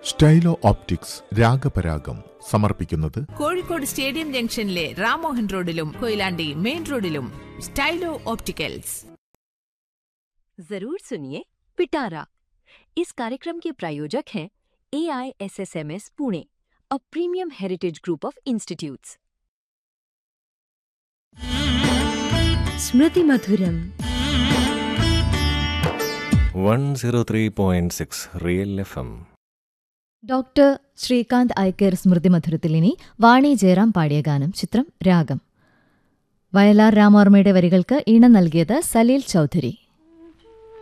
സ്റ്റൈലോ optics രാഗപരാഗം സമർപ്പിക്കുന്നത് Kozhikode stadium ജംഗ്ഷനിലെ റാമോഹൻ റോഡിലും കൊയിലാണ്ടി മെയിൻ റോഡിലും സ്റ്റൈലോ ഓപ്റ്റിക്കൽസ് जरूर सुनिए पिटारा इस कार्यक्रम के प्रायोजक हैं A I S S M S Pune a premium heritage group of institutes Smriti Madhuram one zero three point six real F M doctor Srikanth eye care Smriti മധുരത്തിൽ ഇനി വാണി ജയറാം പാടിയ ഗാനം ചിത്രം രാഗം വയലാർ രാമവർമ്മയുടെ വരികൾക്ക് ഈണം നൽകിയത് സലീൽ ചൗധരി